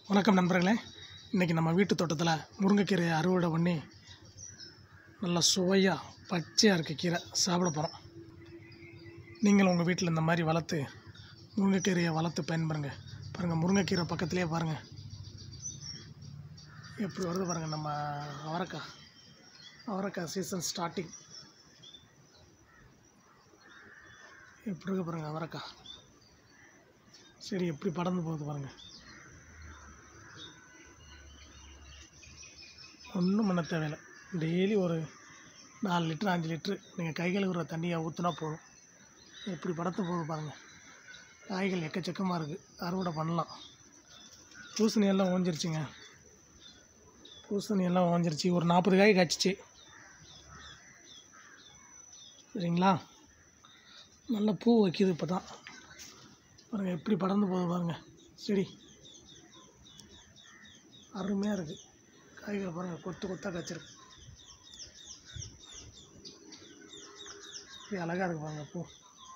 வணக்கம் நண்பர்களே இன்றைக்கி நம்ம வீட்டு தோட்டத்தில் முருங்கைக்கீரையை அறுவடை பண்ணி நல்லா சுவையாக பச்சையாக இருக்க கீரை சாப்பிட போகிறோம் நீங்களும் உங்கள் வீட்டில் இந்த மாதிரி வளர்த்து முருங்கைக்கீரையை வளர்த்து பயன்படுங்க பாருங்கள் முருங்கைக்கீரை பக்கத்துலேயே பாருங்கள் எப்படி வருது பாருங்கள் நம்ம அவரைக்காய் அவரைக்காய் சீசன் ஸ்டார்டிங் எப்படி இருக்கு பாருங்கள் அவரைக்காய் சரி எப்படி படர்ந்து போகுது பாருங்கள் ஒன்றும் பண்ண தேவையில்லை டெய்லி ஒரு நாலு லிட்ரு அஞ்சு லிட்ரு நீங்கள் கை கழுவுற தண்ணியை ஊற்றினா போதும் எப்படி படத்து போகுது பாருங்கள் காய்கள் எக்கச்சக்கமாக இருக்குது அறுவடை பண்ணலாம் பூசணி எல்லாம் ஓஞ்சிருச்சுங்க பூசணி எல்லாம் ஓஞ்சிருச்சு ஒரு நாற்பது காய் காய்ச்சிச்சு சரிங்களா நல்ல பூ வைக்கிது இப்போ தான் பாருங்கள் எப்படி படர்ந்து போகுது பாருங்கள் செடி அருமையாக இருக்குது காய்கறி பாருங்கள் கொத்து கொத்தாக காய்ச்சிருக்கு இப்படி அழகாக இருக்கு பாருங்கள் பூ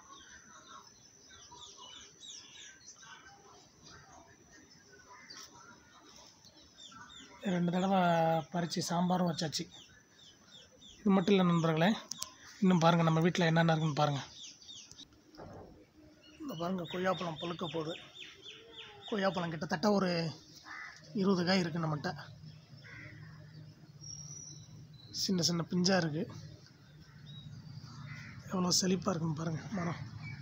ரெண்டு தடவை பறித்து சாம்பாரும் வச்சாச்சு இது மட்டும் இல்லை நண்பர்களே இன்னும் பாருங்கள் நம்ம வீட்டில் என்னென்ன இருக்குன்னு பாருங்கள் இந்த பாருங்கள் கொய்யாப்பழம் பழுக்க போகுது கொய்யாப்பழம் கிட்டத்தட்ட ஒரு இருபது காய் இருக்குது நம்மகிட்ட சின்ன சின்ன பிஞ்சாக இருக்குது எவ்வளோ செழிப்பாக இருக்குன்னு பாருங்கள் மரம்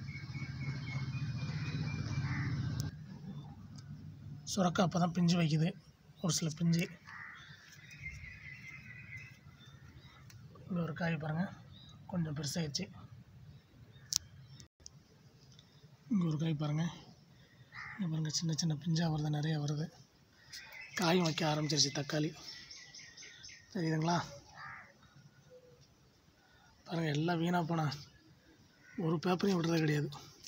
சுரக்காய் அப்போ தான் பிஞ்சு வைக்குது ஒரு சில பிஞ்சு இங்கே ஒரு காய் பாருங்கள் கொஞ்சம் பெருசாகிடுச்சு இங்கே ஒரு காய் பாருங்கள் இங்கே பாருங்கள் சின்ன சின்ன பிஞ்சாக வருது நிறையா வருது காயும் வைக்க ஆரம்பிச்சிருச்சு தக்காளி தெரியுதுங்களா பாருங்கள் எல்லாம் வீணாக போனால் ஒரு பேப்பரையும் விடுறது கிடையாது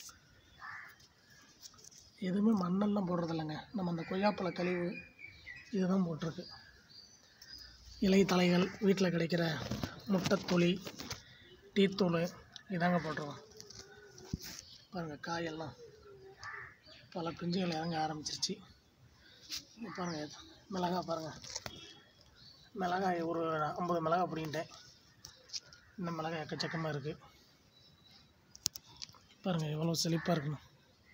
எதுவுமே மண்ணெல்லாம் போடுறது இல்லைங்க நம்ம அந்த கொய்யாப்பழ கழிவு இதுதான் போட்டிருக்கு இலை தலைகள் வீட்டில் கிடைக்கிற முட்டைத்தொளி டீத்தூள் இதாங்க போட்டிருக்கோம் பாருங்கள் காயெல்லாம் பல பிஞ்சுகள் இறங்க ஆரம்பிச்சிருச்சு இங்க பாருங்கள் மிளகாய் பாருங்கள் மிளகாய் ஒரு ஐம்பது மிளகாய் பிடிங்கிட்டேன் இன்னும் மிளகாய் எக்கச்சக்கமாக இருக்குது பாருங்கள் எவ்வளோ செழிப்பாக இருக்கணும்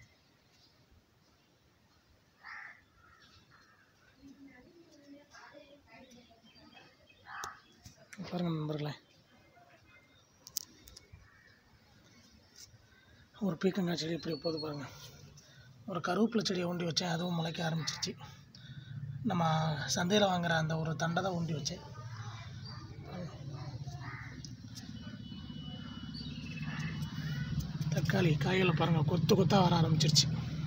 பாருங்கள் நண்பர்களே ஒரு பீக்கங்காய் செடி இப்படி போகுது பாருங்கள் ஒரு கருவேப்பிலை செடியை ஊண்டி வச்சேன் அதுவும் முளைக்க ஆரம்பிச்சிச்சு நம்ம சந்தையில் வாங்குற அந்த ஒரு தண்டை தான் ஊண்டி வச்சேன் தக்காளி காய்களை பாருங்கள் கொத்து கொத்தாக வர ஆரம்பிச்சிருச்சு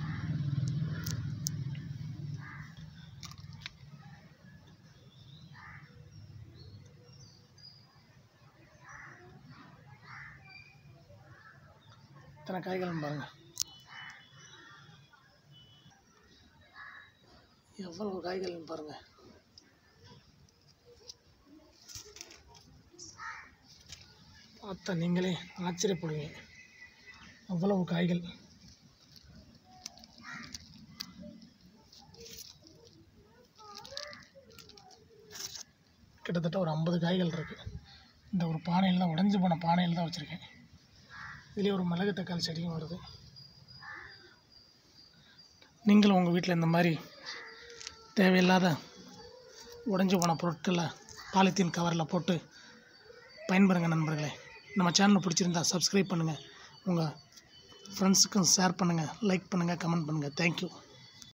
இத்தனை காய்களும் பாருங்கள் எவ்வளவு காய்கள்னு பாருங்கள் பார்த்தா நீங்களே ஆச்சரியப்படுவீங்க அவ்வளவு காய்கள் கிட்டத்தட்ட ஒரு ஐம்பது காய்கள் இருக்குது இந்த ஒரு பானையில் தான் உடஞ்சி போன பானையில் தான் வச்சுருக்கேன் இதுலேயே ஒரு மிளகு தக்காளி செடியும் வருது நீங்களும் உங்கள் வீட்டில் இந்த மாதிரி தேவையில்லாத உடஞ்சி போன பொருட்களை பாலித்தீன் கவரில் போட்டு பயன்பெறுங்க நண்பர்களே நம்ம சேனல் பிடிச்சிருந்தா சப்ஸ்கிரைப் பண்ணுங்கள் உங்கள் ஃப்ரெண்ட்ஸுக்கும் ஷேர் பண்ணுங்கள் லைக் பண்ணுங்கள் கமெண்ட் பண்ணுங்கள் தேங்க்யூ